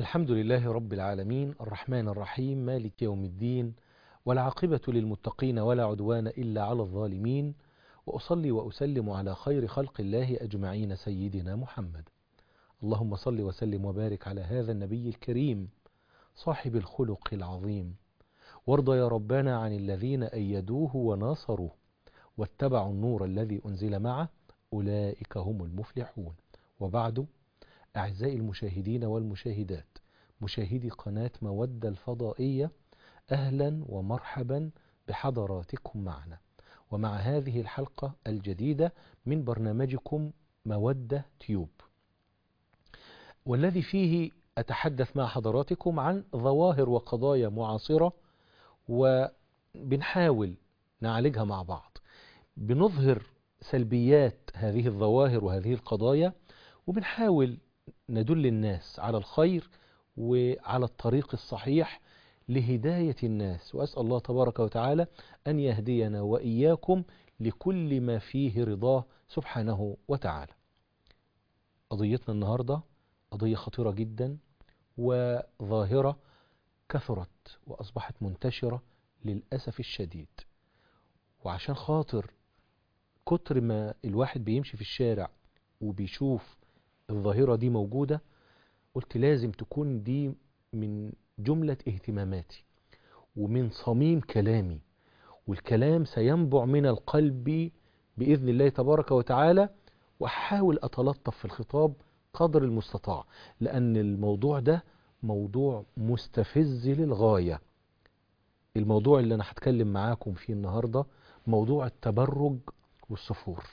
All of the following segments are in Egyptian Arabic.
الحمد لله رب العالمين الرحمن الرحيم مالك يوم الدين والعاقبة للمتقين ولا عدوان إلا على الظالمين وأصلي وأسلم على خير خلق الله أجمعين سيدنا محمد اللهم صل وسلم وبارك على هذا النبي الكريم صاحب الخلق العظيم وارض يا ربنا عن الذين أيدوه وناصروه واتبعوا النور الذي أنزل معه أولئك هم المفلحون وبعد أعزائي المشاهدين والمشاهدات مشاهدي قناة مودة الفضائية أهلا ومرحبا بحضراتكم معنا ومع هذه الحلقة الجديدة من برنامجكم مودة تيوب والذي فيه أتحدث مع حضراتكم عن ظواهر وقضايا معاصرة وبنحاول نعالجها مع بعض بنظهر سلبيات هذه الظواهر وهذه القضايا وبنحاول ندل الناس على الخير وعلى الطريق الصحيح لهداية الناس وأسأل الله تبارك وتعالى أن يهدينا وإياكم لكل ما فيه رضاه سبحانه وتعالى قضيتنا النهاردة قضية خطيرة جدا وظاهرة كثرت وأصبحت منتشرة للأسف الشديد وعشان خاطر كتر ما الواحد بيمشي في الشارع وبيشوف الظاهرة دي موجودة قلت لازم تكون دي من جملة اهتماماتي ومن صميم كلامي والكلام سينبع من القلب بإذن الله تبارك وتعالى وأحاول أتلطف في الخطاب قدر المستطاع لأن الموضوع ده موضوع مستفز للغاية الموضوع اللي أنا هتكلم معاكم فيه النهاردة موضوع التبرج والصفور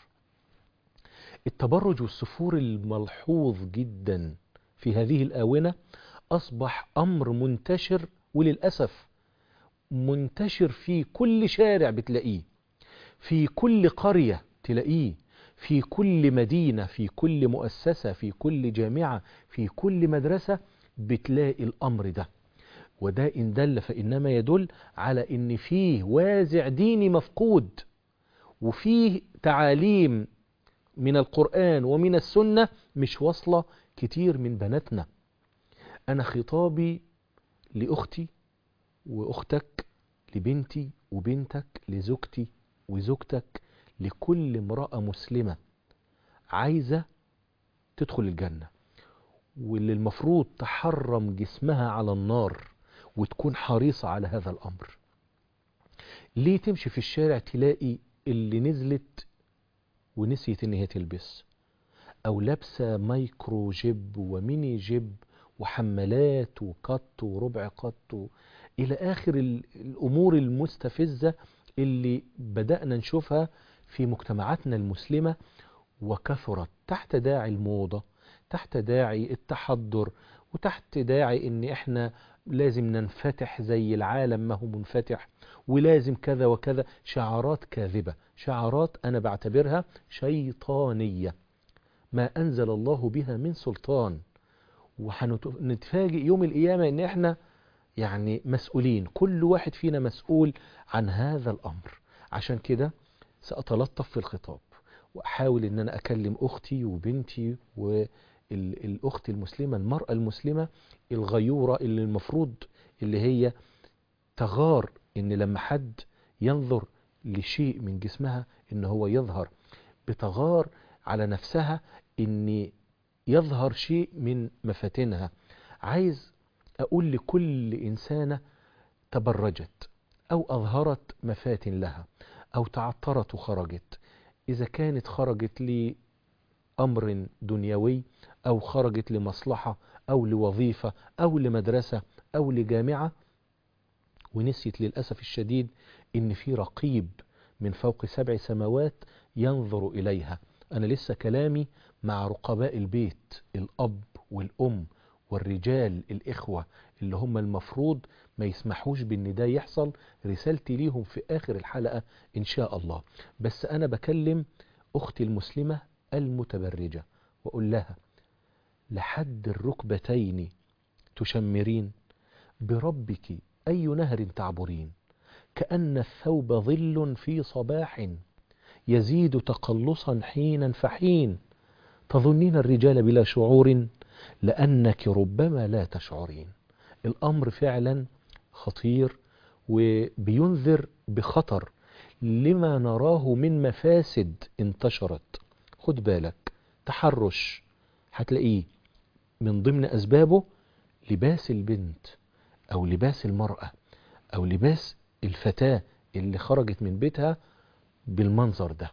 التبرج والصفور الملحوظ جدا في هذه الآونة أصبح أمر منتشر وللأسف منتشر في كل شارع بتلاقيه في كل قرية تلاقيه في كل مدينة في كل مؤسسة في كل جامعة في كل مدرسة بتلاقي الأمر ده وده إن دل فإنما يدل على إن فيه وازع ديني مفقود وفيه تعاليم من القرآن ومن السنة مش واصلة كتير من بناتنا أنا خطابي لأختي وأختك لبنتي وبنتك لزوجتي وزوجتك لكل امرأة مسلمة عايزة تدخل الجنة واللي المفروض تحرم جسمها على النار وتكون حريصة على هذا الأمر ليه تمشي في الشارع تلاقي اللي نزلت ونسيت ان هي تلبس او لابسه مايكرو جيب وميني جيب وحمالات وقط وربع قط الى اخر الامور المستفزه اللي بدانا نشوفها في مجتمعاتنا المسلمه وكثرت تحت داعي الموضه تحت داعي التحضر وتحت داعي ان احنا لازم ننفتح زي العالم ما هو منفتح ولازم كذا وكذا شعارات كاذبة شعارات أنا بعتبرها شيطانية ما أنزل الله بها من سلطان وهنتفاجئ يوم القيامة إن إحنا يعني مسؤولين كل واحد فينا مسؤول عن هذا الأمر عشان كده سأتلطف في الخطاب وأحاول إن أنا أكلم أختي وبنتي والأخت المسلمة المرأة المسلمة الغيورة اللي المفروض اللي هي تغار ان لما حد ينظر لشيء من جسمها ان هو يظهر بتغار على نفسها ان يظهر شيء من مفاتنها عايز اقول لكل انسانة تبرجت او اظهرت مفاتن لها او تعطرت وخرجت اذا كانت خرجت لامر دنيوي او خرجت لمصلحة او لوظيفة او لمدرسة او لجامعة ونسيت للأسف الشديد إن في رقيب من فوق سبع سماوات ينظر إليها أنا لسه كلامي مع رقباء البيت الأب والأم والرجال الإخوة اللي هم المفروض ما يسمحوش بأن ده يحصل رسالتي ليهم في آخر الحلقة إن شاء الله بس أنا بكلم أختي المسلمة المتبرجة وأقول لها لحد الركبتين تشمرين بربك أي نهر تعبرين كأن الثوب ظل في صباح يزيد تقلصا حينا فحين تظنين الرجال بلا شعور لأنك ربما لا تشعرين الأمر فعلا خطير وبينذر بخطر لما نراه من مفاسد انتشرت خد بالك تحرش هتلاقيه من ضمن أسبابه لباس البنت أو لباس المرأة أو لباس الفتاة اللي خرجت من بيتها بالمنظر ده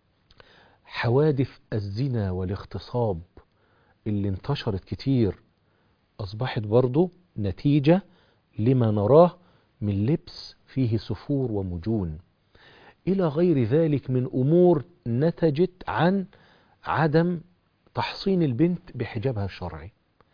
حوادث الزنا والاغتصاب اللي انتشرت كتير أصبحت برضو نتيجة لما نراه من لبس فيه سفور ومجون إلى غير ذلك من أمور نتجت عن عدم تحصين البنت بحجابها الشرعي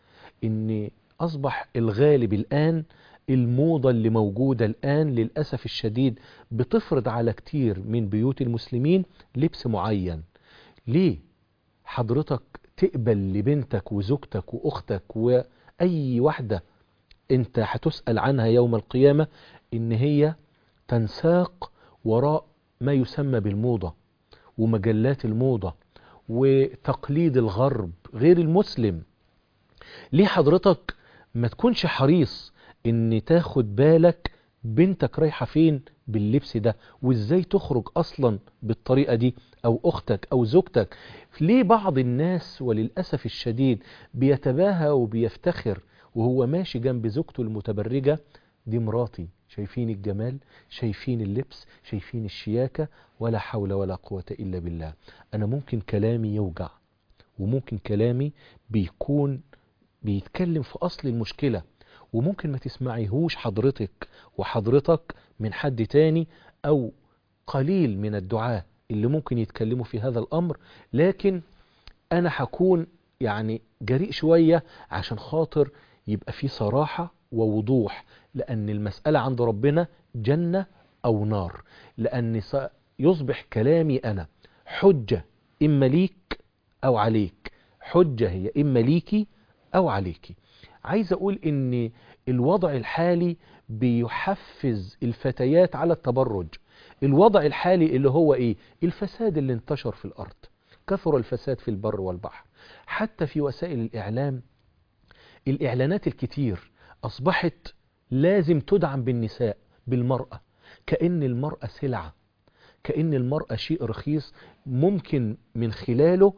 إن أصبح الغالب الآن الموضة اللي موجودة الآن للأسف الشديد بتفرض على كتير من بيوت المسلمين لبس معين ليه حضرتك تقبل لبنتك وزوجتك وأختك وأي واحدة أنت هتسأل عنها يوم القيامة إن هي تنساق وراء ما يسمى بالموضة ومجلات الموضة وتقليد الغرب غير المسلم ليه حضرتك ما تكونش حريص ان تاخد بالك بنتك رايحة فين باللبس ده وازاي تخرج اصلا بالطريقة دي او اختك او زوجتك ليه بعض الناس وللأسف الشديد بيتباهى وبيفتخر وهو ماشي جنب زوجته المتبرجة دي مراتي شايفين الجمال شايفين اللبس شايفين الشياكة ولا حول ولا قوة إلا بالله أنا ممكن كلامي يوجع وممكن كلامي بيكون بيتكلم في أصل المشكلة وممكن ما تسمعيهوش حضرتك وحضرتك من حد تاني أو قليل من الدعاة اللي ممكن يتكلموا في هذا الأمر لكن أنا هكون يعني جريء شوية عشان خاطر يبقى في صراحة ووضوح لأن المسألة عند ربنا جنة أو نار لأن يصبح كلامي أنا حجة إما ليك أو عليك حجة هي إما ليكي أو عليكي عايز أقول إن الوضع الحالي بيحفز الفتيات على التبرج الوضع الحالي اللي هو إيه الفساد اللي انتشر في الأرض كثر الفساد في البر والبحر حتى في وسائل الإعلام الإعلانات الكتير أصبحت لازم تدعم بالنساء بالمرأة كأن المرأة سلعة كأن المرأة شيء رخيص ممكن من خلاله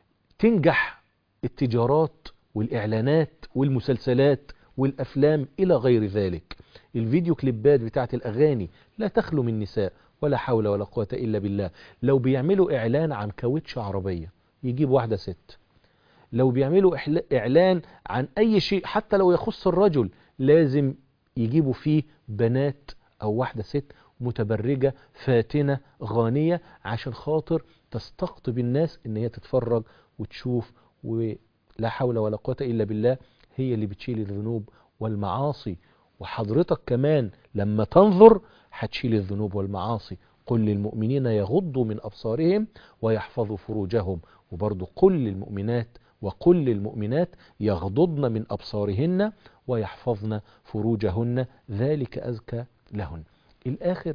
تنجح التجارات والإعلانات والمسلسلات والأفلام إلى غير ذلك الفيديو كليبات بتاعت الأغاني لا تخلو من نساء ولا حول ولا قوة إلا بالله لو بيعملوا إعلان عن كاوتش عربية يجيب واحدة ست لو بيعملوا إعلان عن أي شيء حتى لو يخص الرجل لازم يجيبوا فيه بنات أو واحدة ست متبرجة فاتنة غانية عشان خاطر تستقطب الناس ان هي تتفرج وتشوف ولا حول ولا قوة إلا بالله هي اللي بتشيل الذنوب والمعاصي وحضرتك كمان لما تنظر هتشيل الذنوب والمعاصي قل للمؤمنين يغضوا من أبصارهم ويحفظوا فروجهم وبرضو قل للمؤمنات وقل للمؤمنات يغضضن من أبصارهن ويحفظن فروجهن ذلك أزكى لهن الآخر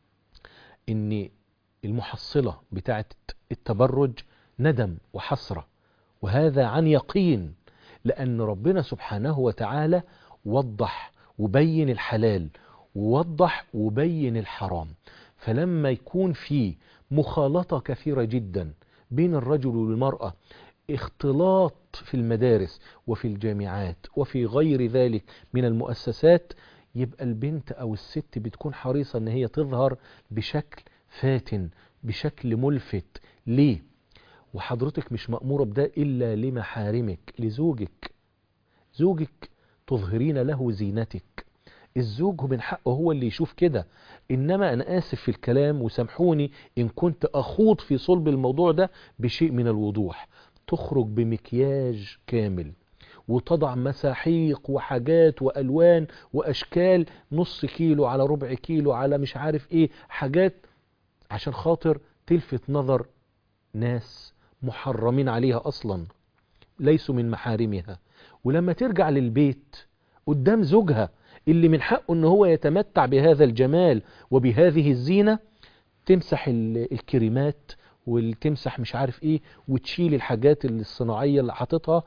إن المحصلة بتاعت التبرج ندم وحسرة وهذا عن يقين لأن ربنا سبحانه وتعالى وضح وبين الحلال ووضح وبين الحرام فلما يكون في مخالطة كثيرة جدا بين الرجل والمرأة اختلاط في المدارس وفي الجامعات وفي غير ذلك من المؤسسات يبقى البنت أو الست بتكون حريصة ان هي تظهر بشكل فاتن بشكل ملفت ليه وحضرتك مش مأمورة بده إلا لمحارمك لزوجك زوجك تظهرين له زينتك الزوج من حقه هو اللي يشوف كده إنما أنا آسف في الكلام وسامحوني إن كنت أخوض في صلب الموضوع ده بشيء من الوضوح تخرج بمكياج كامل وتضع مساحيق وحاجات وألوان وأشكال نص كيلو على ربع كيلو على مش عارف إيه حاجات عشان خاطر تلفت نظر ناس محرمين عليها أصلا ليسوا من محارمها ولما ترجع للبيت قدام زوجها اللي من حقه ان هو يتمتع بهذا الجمال وبهذه الزينة تمسح الكريمات وتمسح مش عارف ايه وتشيل الحاجات الصناعية اللي حاططها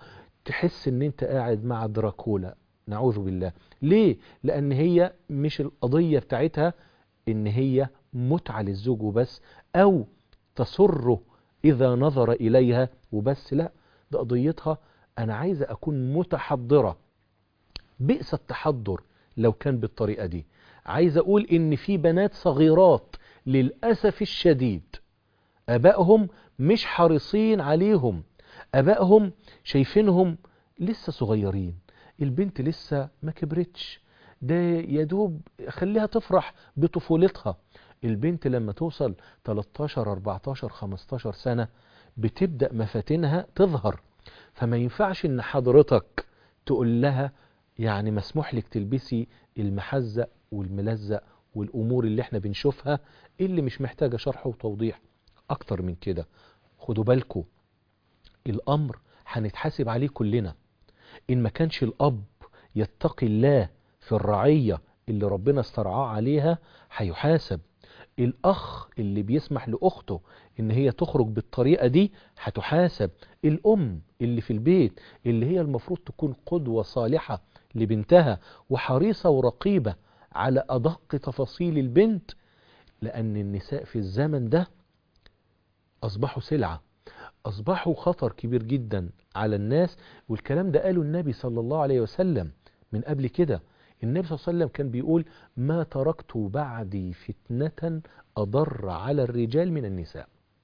تحس ان انت قاعد مع دراكولا نعوذ بالله ليه لان هي مش القضية بتاعتها ان هي متعة للزوج وبس او تسره اذا نظر اليها وبس لا ده قضيتها انا عايزة اكون متحضرة بئس التحضر لو كان بالطريقة دي عايز اقول ان في بنات صغيرات للأسف الشديد ابائهم مش حريصين عليهم ابائهم شايفينهم لسه صغيرين البنت لسه ما كبرتش ده يدوب خليها تفرح بطفولتها البنت لما توصل 13 14 15 سنة بتبدأ مفاتنها تظهر فما ينفعش ان حضرتك تقول لها يعني مسموح لك تلبسي المحزق والملزق والامور اللي احنا بنشوفها اللي مش محتاجة شرح وتوضيح اكتر من كده خدوا بالكم الامر هنتحاسب عليه كلنا ان ما كانش الاب يتقي الله في الرعية اللي ربنا استرعاه عليها هيحاسب الاخ اللي بيسمح لاخته ان هي تخرج بالطريقة دي هتحاسب الام اللي في البيت اللي هي المفروض تكون قدوة صالحة لبنتها وحريصة ورقيبة على ادق تفاصيل البنت لان النساء في الزمن ده اصبحوا سلعة اصبحوا خطر كبير جدا على الناس والكلام ده قاله النبي صلى الله عليه وسلم من قبل كده النبي صلى الله عليه وسلم كان بيقول ما تركت بعدي فتنة أضر على الرجال من النساء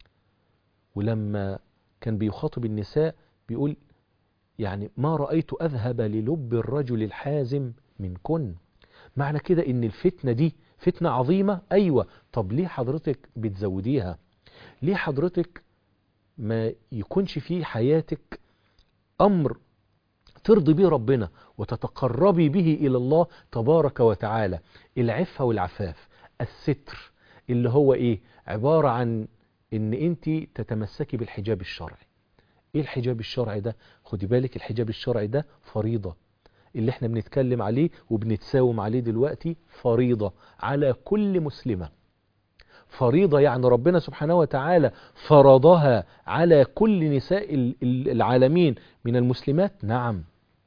ولما كان بيخاطب النساء بيقول يعني ما رأيت أذهب للب الرجل الحازم منكن معنى كده ان الفتنة دي فتنة عظيمة أيوة طب ليه حضرتك بتزوديها ليه حضرتك ما يكونش في حياتك أمر ترضي به ربنا وتتقربي به إلى الله تبارك وتعالى العفة والعفاف الستر اللي هو إيه عبارة عن إن أنت تتمسكي بالحجاب الشرعي إيه الحجاب الشرعي ده خدي بالك الحجاب الشرعي ده فريضة اللي احنا بنتكلم عليه وبنتساوم عليه دلوقتي فريضة على كل مسلمة فريضة يعني ربنا سبحانه وتعالى فرضها على كل نساء العالمين من المسلمات نعم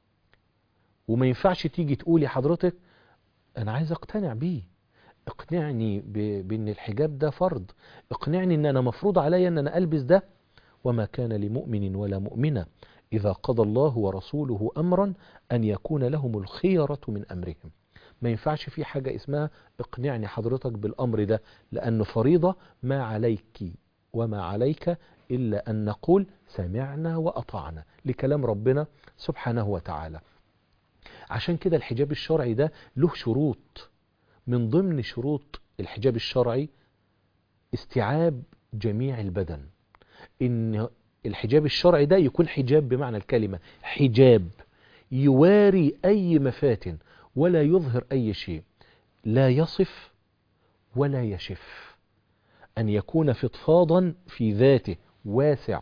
وما ينفعش تيجي تقولي حضرتك انا عايز اقتنع بيه اقنعني بان الحجاب ده فرض اقنعني ان انا مفروض عليا ان انا البس ده وما كان لمؤمن ولا مؤمنة اذا قضى الله ورسوله امرا ان يكون لهم الخيرة من امرهم ما ينفعش في حاجة اسمها اقنعني حضرتك بالأمر ده لأنه فريضة ما عليك وما عليك إلا أن نقول سمعنا وأطعنا لكلام ربنا سبحانه وتعالى عشان كده الحجاب الشرعي ده له شروط من ضمن شروط الحجاب الشرعي استيعاب جميع البدن إن الحجاب الشرعي ده يكون حجاب بمعنى الكلمة حجاب يواري أي مفاتن ولا يظهر أي شيء لا يصف ولا يشف أن يكون فضفاضا في ذاته واسع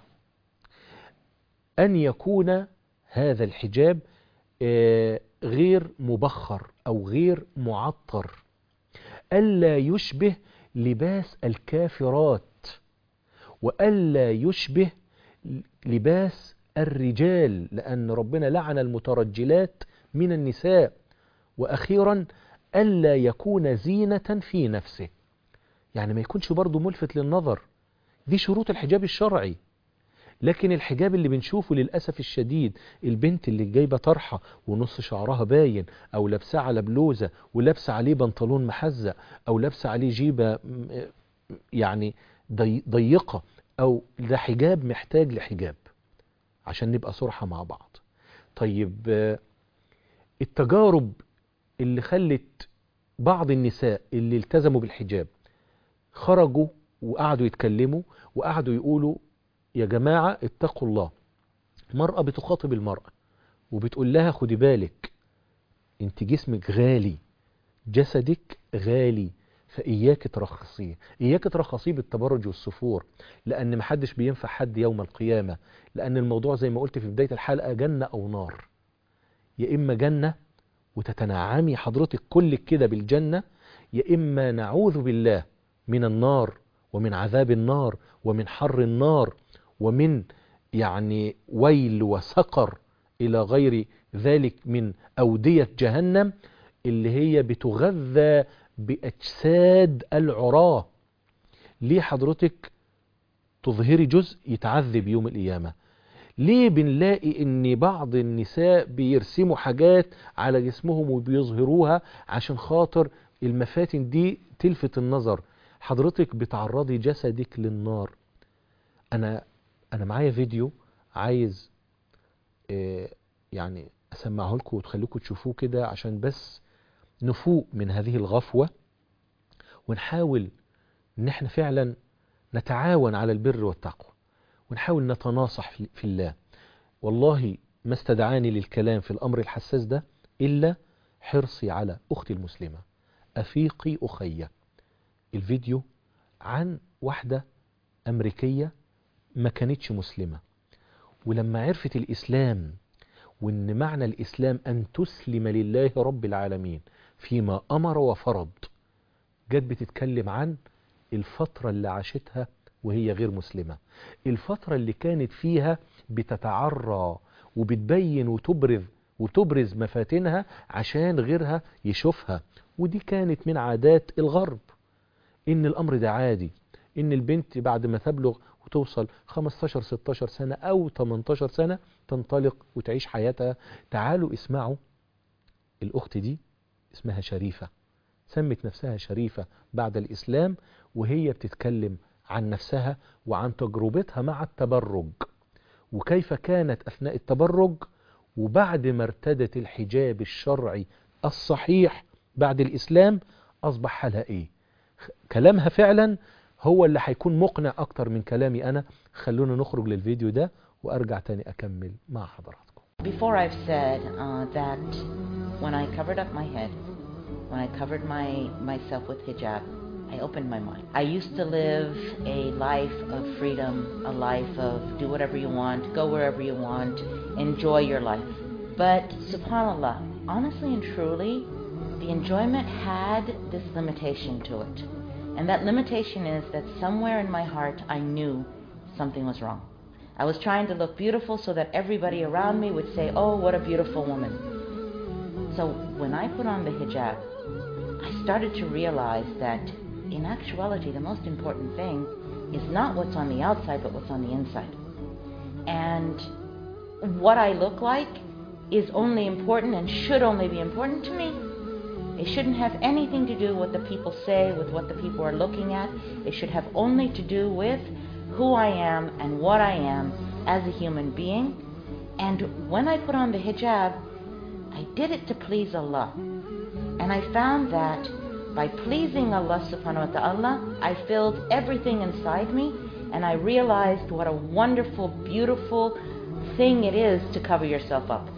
أن يكون هذا الحجاب غير مبخر أو غير معطر ألا يشبه لباس الكافرات وألا يشبه لباس الرجال لأن ربنا لعن المترجلات من النساء وأخيرا ألا يكون زينة في نفسه يعني ما يكونش برضه ملفت للنظر دي شروط الحجاب الشرعي لكن الحجاب اللي بنشوفه للأسف الشديد البنت اللي جايبة طرحة ونص شعرها باين أو لابسة على بلوزة ولابسة عليه بنطلون محزق أو لابسة عليه جيبة يعني ضيقة أو ده حجاب محتاج لحجاب عشان نبقى صرحة مع بعض طيب التجارب اللي خلت بعض النساء اللي التزموا بالحجاب خرجوا وقعدوا يتكلموا وقعدوا يقولوا يا جماعة اتقوا الله مرأة بتخاطب المرأة وبتقول لها خدي بالك انت جسمك غالي جسدك غالي فإياك ترخصيه إياك ترخصيه بالتبرج والسفور لأن محدش بينفع حد يوم القيامة لأن الموضوع زي ما قلت في بداية الحلقة جنة أو نار يا إما جنة وتتنعمي حضرتك كلك كده بالجنة يا إما نعوذ بالله من النار ومن عذاب النار ومن حر النار ومن يعني ويل وسقر إلى غير ذلك من أودية جهنم اللي هي بتغذى بأجساد العراة ليه حضرتك تظهري جزء يتعذب يوم القيامة ليه بنلاقي ان بعض النساء بيرسموا حاجات على جسمهم وبيظهروها عشان خاطر المفاتن دي تلفت النظر حضرتك بتعرضي جسدك للنار انا انا معايا فيديو عايز آه، يعني اسمعه لكم وتخليكم تشوفوه كده عشان بس نفوق من هذه الغفوة ونحاول ان احنا فعلا نتعاون على البر والتقوى ونحاول نتناصح في في الله والله ما استدعاني للكلام في الأمر الحساس ده إلا حرصي على أختي المسلمة أفيقي أخي الفيديو عن واحدة أمريكية ما كانتش مسلمة ولما عرفت الإسلام وإن معنى الإسلام أن تسلم لله رب العالمين فيما أمر وفرض جت بتتكلم عن الفترة اللي عاشتها وهي غير مسلمة الفترة اللي كانت فيها بتتعرى وبتبين وتبرز وتبرز مفاتنها عشان غيرها يشوفها ودي كانت من عادات الغرب ان الامر ده عادي ان البنت بعد ما تبلغ وتوصل 15 16 سنة او 18 سنة تنطلق وتعيش حياتها تعالوا اسمعوا الاخت دي اسمها شريفة سمت نفسها شريفة بعد الاسلام وهي بتتكلم عن نفسها وعن تجربتها مع التبرج وكيف كانت أثناء التبرج وبعد ما ارتدت الحجاب الشرعي الصحيح بعد الإسلام أصبح حالها إيه كلامها فعلا هو اللي هيكون مقنع أكتر من كلامي أنا خلونا نخرج للفيديو ده وأرجع تاني أكمل مع حضراتكم Before I've said uh, that when I covered up my head, when I covered my myself with hijab, I opened my mind. I used to live a life of freedom, a life of do whatever you want, go wherever you want, enjoy your life. But subhanallah, honestly and truly, the enjoyment had this limitation to it. And that limitation is that somewhere in my heart I knew something was wrong. I was trying to look beautiful so that everybody around me would say, oh, what a beautiful woman. So when I put on the hijab, I started to realize that in actuality, the most important thing is not what's on the outside, but what's on the inside. And what I look like is only important and should only be important to me. It shouldn't have anything to do with what the people say, with what the people are looking at. It should have only to do with who I am and what I am as a human being. And when I put on the hijab, I did it to please Allah. And I found that by pleasing Allah subhanahu wa ta'ala, I filled everything inside me and I realized what a wonderful, beautiful thing it is to cover yourself up.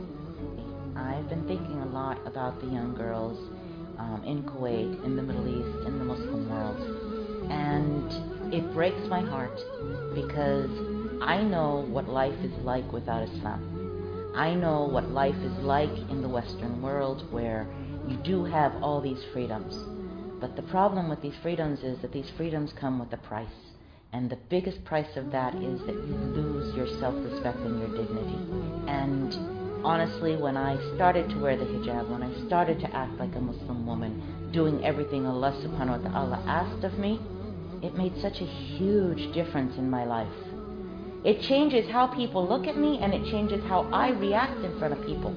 I've been thinking a lot about the young girls um, in Kuwait, in the Middle East, in the Muslim world. And it breaks my heart because I know what life is like without Islam. I know what life is like in the Western world where you do have all these freedoms. But the problem with these freedoms is that these freedoms come with a price. And the biggest price of that is that you lose your self-respect and your dignity. And honestly, when I started to wear the hijab, when I started to act like a Muslim woman, doing everything Allah subhanahu wa ta'ala asked of me, it made such a huge difference in my life. It changes how people look at me and it changes how I react in front of people.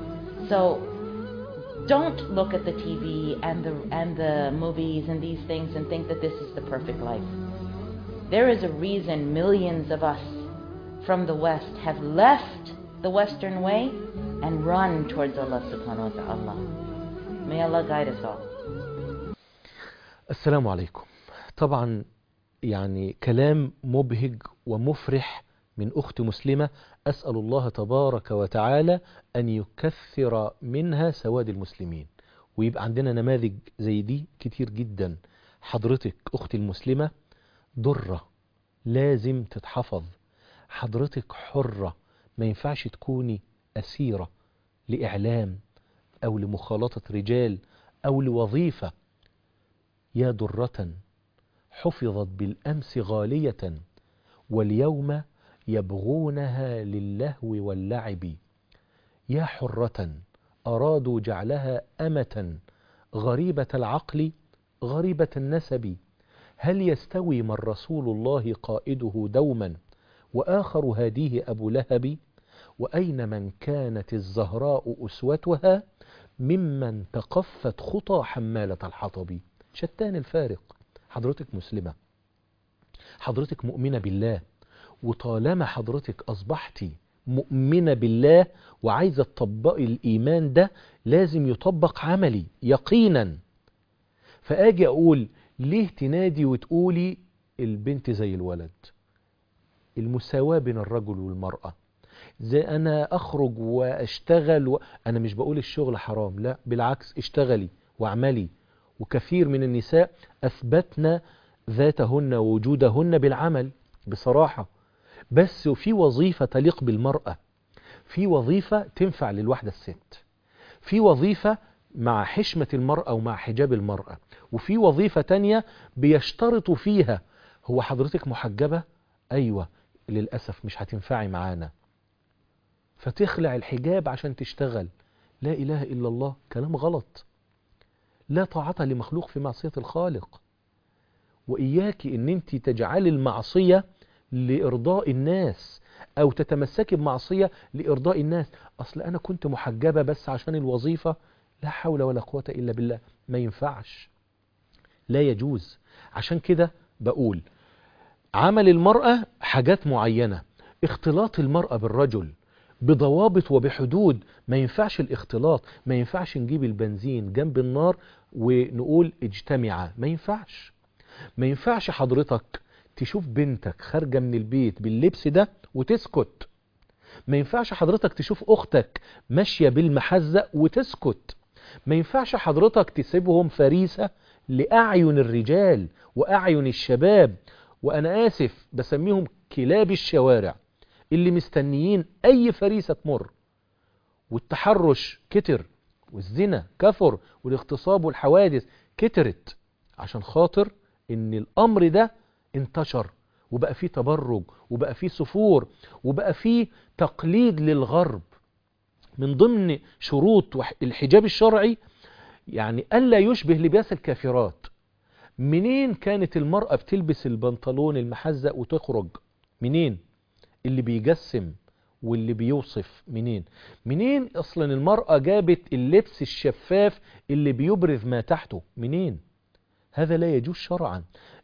So don't look at the TV and the and the movies and these things and think that this is the perfect life. There is a reason millions of us from the West have left the Western way and run towards Allah subhanahu wa ta'ala. May Allah guide us all. السلام عليكم طبعا يعني كلام مبهج ومفرح من أخت مسلمة أسأل الله تبارك وتعالى أن يكثر منها سواد المسلمين ويبقى عندنا نماذج زي دي كتير جدا حضرتك أختي المسلمة ضرة لازم تتحفظ حضرتك حرة ما ينفعش تكوني أسيرة لإعلام أو لمخالطة رجال أو لوظيفة يا درة حفظت بالأمس غالية واليوم يبغونها للهو واللعب يا حرة أرادوا جعلها أمة غريبة العقل غريبة النسب هل يستوي من رسول الله قائده دوما وآخر هاديه أبو لهب وأين من كانت الزهراء أسوتها ممن تقفت خطى حمالة الحطب شتان الفارق حضرتك مسلمة حضرتك مؤمنة بالله وطالما حضرتك أصبحتي مؤمنة بالله وعايزة تطبقي الإيمان ده لازم يطبق عملي يقينا فأجي أقول ليه تنادي وتقولي البنت زي الولد المساواة بين الرجل والمرأة زي أنا أخرج وأشتغل و... أنا مش بقول الشغل حرام لا بالعكس اشتغلي واعملي وكثير من النساء أثبتنا ذاتهن ووجودهن بالعمل بصراحة بس في وظيفة تليق بالمرأة في وظيفة تنفع للوحدة الست في وظيفة مع حشمة المرأة ومع حجاب المرأة وفي وظيفة تانية بيشترطوا فيها هو حضرتك محجبة أيوة للأسف مش هتنفعي معانا فتخلع الحجاب عشان تشتغل لا إله إلا الله كلام غلط لا طاعة لمخلوق في معصية الخالق وإياك أن أنت تجعلي المعصية لإرضاء الناس أو تتمسكي بمعصية لإرضاء الناس أصل أنا كنت محجبة بس عشان الوظيفة لا حول ولا قوة إلا بالله ما ينفعش لا يجوز عشان كده بقول عمل المرأة حاجات معينة اختلاط المرأة بالرجل بضوابط وبحدود ما ينفعش الاختلاط ما ينفعش نجيب البنزين جنب النار ونقول اجتمعا ما ينفعش ما ينفعش حضرتك تشوف بنتك خارجة من البيت باللبس ده وتسكت ما ينفعش حضرتك تشوف أختك ماشية بالمحزق وتسكت ما ينفعش حضرتك تسيبهم فريسة لأعين الرجال وأعين الشباب وأنا آسف بسميهم كلاب الشوارع اللي مستنيين أي فريسة تمر والتحرش كتر والزنا كثر والاغتصاب والحوادث كترت عشان خاطر ان الامر ده انتشر وبقى فيه تبرج وبقى فيه سفور وبقى فيه تقليد للغرب من ضمن شروط الحجاب الشرعي يعني ألا يشبه لباس الكافرات منين كانت المرأة بتلبس البنطلون المحزق وتخرج منين اللي بيجسم واللي بيوصف منين منين اصلا المرأة جابت اللبس الشفاف اللي بيبرز ما تحته منين هذا لا يجوز شرعا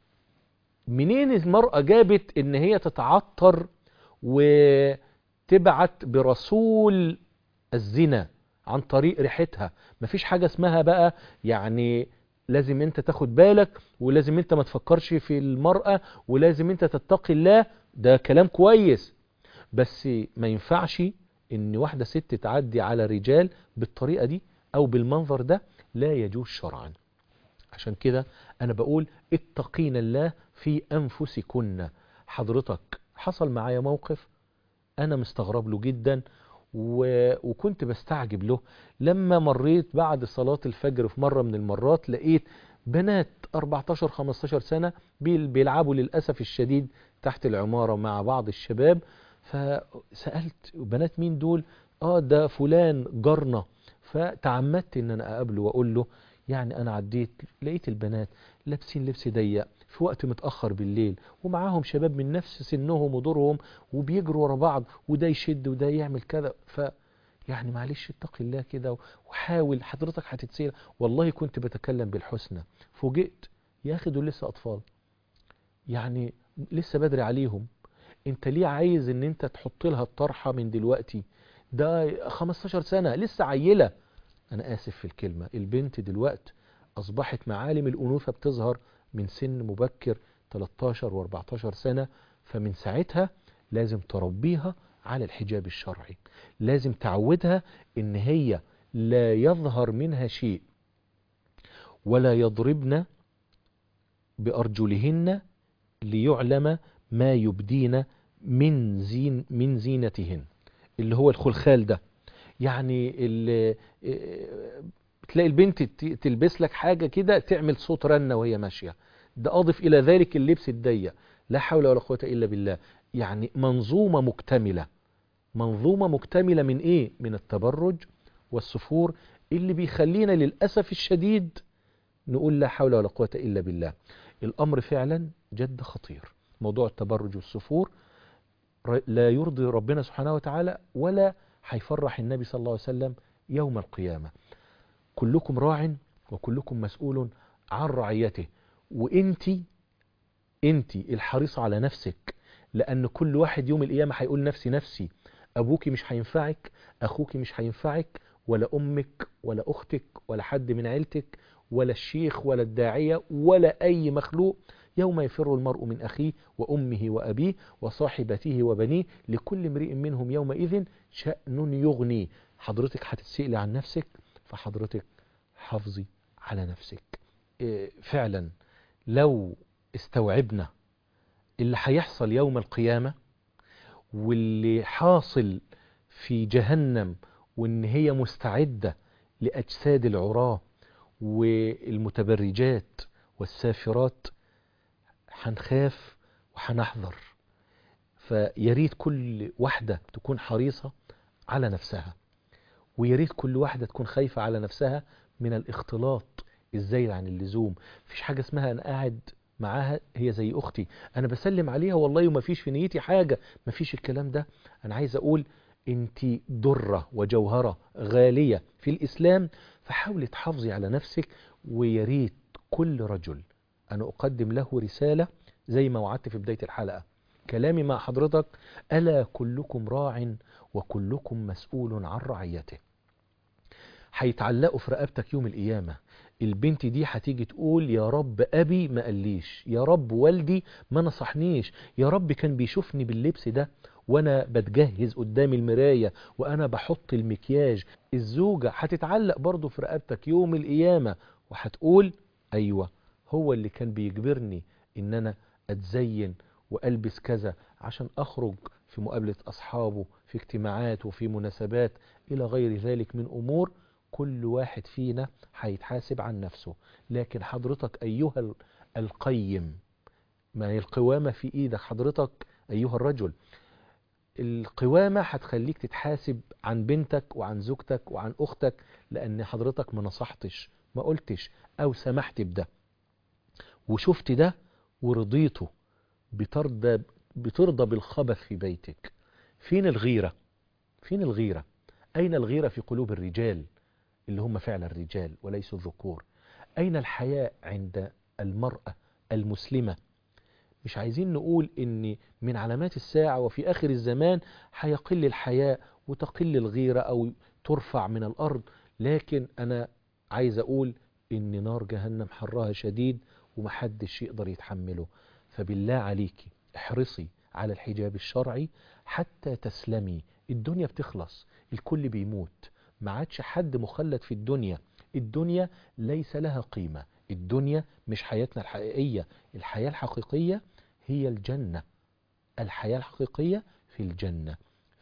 منين المرأة جابت ان هي تتعطر وتبعت برسول الزنا عن طريق ريحتها مفيش حاجة اسمها بقى يعني لازم انت تاخد بالك ولازم انت ما تفكرش في المرأة ولازم انت تتقي الله ده كلام كويس بس ما ينفعش ان واحدة ست تعدي على رجال بالطريقة دي او بالمنظر ده لا يجوز شرعا عشان كده انا بقول اتقين الله في انفسكن حضرتك حصل معايا موقف انا مستغرب له جدا و... وكنت بستعجب له لما مريت بعد صلاة الفجر في مرة من المرات لقيت بنات 14-15 سنة بيلعبوا للأسف الشديد تحت العمارة مع بعض الشباب فسألت بنات مين دول اه ده فلان جارنا فتعمدت ان انا اقابله واقول له يعني انا عديت لقيت البنات لابسين لبس ضيق في وقت متأخر بالليل ومعاهم شباب من نفس سنهم ودورهم وبيجروا ورا بعض وده يشد وده يعمل كذا ف يعني معلش اتقي الله كده وحاول حضرتك هتتسير والله كنت بتكلم بالحسنى فوجئت يا اخي دول لسه اطفال يعني لسه بدري عليهم انت ليه عايز ان انت تحط لها الطرحه من دلوقتي ده 15 سنه لسه عيله انا اسف في الكلمه البنت دلوقت اصبحت معالم الانوثه بتظهر من سن مبكر 13 و14 سنه فمن ساعتها لازم تربيها على الحجاب الشرعي لازم تعودها ان هي لا يظهر منها شيء ولا يضربن بأرجلهن ليعلم ما يبدين من زين من زينتهن اللي هو الخلخال ده يعني اللي تلاقي البنت تلبس لك حاجة كده تعمل صوت رنة وهي ماشية ده أضف إلى ذلك اللبس الضيق لا حول ولا قوة إلا بالله يعني منظومة مكتملة منظومة مكتملة من ايه من التبرج والسفور اللي بيخلينا للأسف الشديد نقول لا حول ولا قوة إلا بالله الأمر فعلا جد خطير موضوع التبرج والسفور ر- لا يرضي ربنا سبحانه وتعالى ولا هيفرح النبي صلى الله عليه وسلم يوم القيامة كلكم راع وكلكم مسؤول عن رعيته وانتي انتي الحريصة على نفسك لأن كل واحد يوم القيامة هيقول نفسي نفسي أبوكي مش هينفعك أخوكي مش هينفعك ولا أمك ولا أختك ولا حد من عيلتك ولا الشيخ ولا الداعية ولا أي مخلوق يوم يفر المرء من أخيه وأمه وأبيه وصاحبته وبنيه لكل امرئ منهم يومئذ شأن يغني حضرتك هتتسئلي عن نفسك فحضرتك حافظي على نفسك إيه، فعلا لو استوعبنا اللي هيحصل يوم القيامة واللي حاصل في جهنم وان هي مستعدة لأجساد العراة والمتبرجات والسافرات هنخاف وهنحذر فياريت كل واحدة تكون حريصة على نفسها وياريت كل واحدة تكون خايفة على نفسها من الاختلاط الزايد عن اللزوم مفيش حاجة اسمها أنا قاعد معاها هي زي أختي أنا بسلم عليها والله وما فيش في نيتي حاجة ما فيش الكلام ده أنا عايز أقول أنت درة وجوهرة غالية في الإسلام فحاولي تحافظي على نفسك وياريت كل رجل أنا أقدم له رسالة زي ما وعدت في بداية الحلقة كلامي مع حضرتك ألا كلكم راع وكلكم مسؤول عن رعيته هيتعلقوا في رقبتك يوم القيامة البنت دي هتيجي تقول يا رب أبي ما قاليش يا رب والدي ما نصحنيش يا رب كان بيشوفني باللبس ده وانا بتجهز قدام المراية وانا بحط المكياج الزوجة هتتعلق برضو في رقبتك يوم القيامة وهتقول ايوه هو اللي كان بيجبرني ان انا اتزين والبس كذا عشان اخرج في مقابلة اصحابه في اجتماعات وفي مناسبات الى غير ذلك من امور كل واحد فينا هيتحاسب عن نفسه لكن حضرتك ايها ال- القيم ما هي القوامة في ايدك حضرتك ايها الرجل القوامة هتخليك تتحاسب عن بنتك وعن زوجتك وعن اختك لان حضرتك ما نصحتش ما قلتش او سمحت بده وشفت ده ورضيته بترضى بترضى بالخبث في بيتك فين الغيرة فين الغيرة أين الغيرة في قلوب الرجال اللي هم فعلا الرجال وليسوا الذكور أين الحياء عند المرأة المسلمة مش عايزين نقول ان من علامات الساعة وفي آخر الزمان هيقل الحياء وتقل الغيرة أو ترفع من الأرض لكن أنا عايز أقول ان نار جهنم حرها شديد ومحدش يقدر يتحمله فبالله عليكي احرصي على الحجاب الشرعي حتى تسلمي الدنيا بتخلص الكل بيموت ما عادش حد مخلد في الدنيا الدنيا ليس لها قيمة الدنيا مش حياتنا الحقيقية الحياة الحقيقية هي الجنة الحياة الحقيقية في الجنة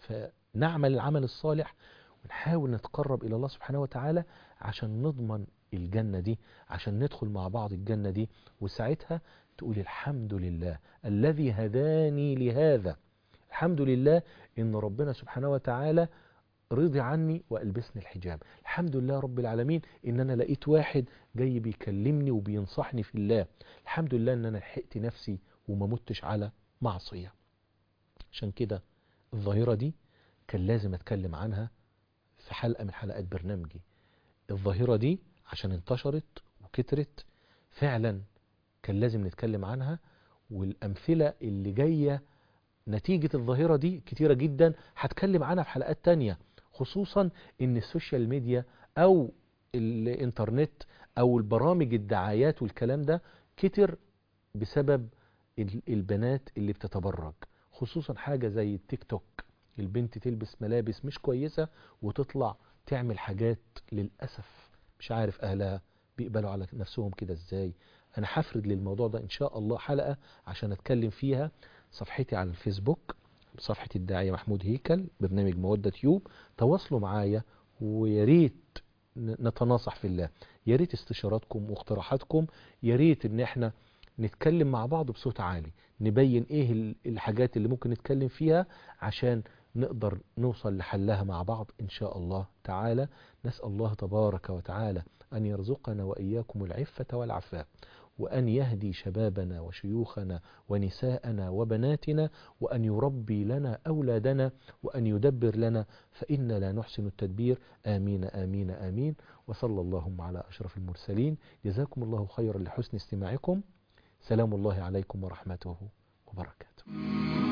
فنعمل العمل الصالح ونحاول نتقرب إلى الله سبحانه وتعالى عشان نضمن الجنة دي عشان ندخل مع بعض الجنة دي وساعتها تقول الحمد لله الذي هداني لهذا الحمد لله إن ربنا سبحانه وتعالى رضي عني وألبسني الحجاب الحمد لله رب العالمين إن أنا لقيت واحد جاي بيكلمني وبينصحني في الله الحمد لله إن أنا لحقت نفسي وما متش على معصية عشان كده الظاهرة دي كان لازم أتكلم عنها في حلقة من حلقات برنامجي الظاهرة دي عشان انتشرت وكترت فعلا كان لازم نتكلم عنها والأمثلة اللي جاية نتيجة الظاهرة دي كتيرة جدا هتكلم عنها في حلقات تانية خصوصا ان السوشيال ميديا او الانترنت او البرامج الدعايات والكلام ده كتر بسبب ال- البنات اللي بتتبرج خصوصا حاجة زي التيك توك البنت تلبس ملابس مش كويسة وتطلع تعمل حاجات للأسف مش عارف أهلها بيقبلوا على نفسهم كده ازاي أنا هفرد للموضوع ده إن شاء الله حلقة عشان أتكلم فيها صفحتي على الفيسبوك صفحة الداعية محمود هيكل برنامج مودة تيوب تواصلوا معايا ويا ريت ن- نتناصح في الله يا ريت استشاراتكم واقتراحاتكم يا ريت ان احنا نتكلم مع بعض بصوت عالي نبين ايه ال- الحاجات اللي ممكن نتكلم فيها عشان نقدر نوصل لحلها مع بعض إن شاء الله تعالى نسأل الله تبارك وتعالى أن يرزقنا وإياكم العفة والعفاف وأن يهدي شبابنا وشيوخنا ونساءنا وبناتنا وأن يربي لنا أولادنا وأن يدبر لنا فإنا لا نحسن التدبير آمين آمين آمين وصلى اللهم على أشرف المرسلين جزاكم الله خيرا لحسن استماعكم سلام الله عليكم ورحمته وبركاته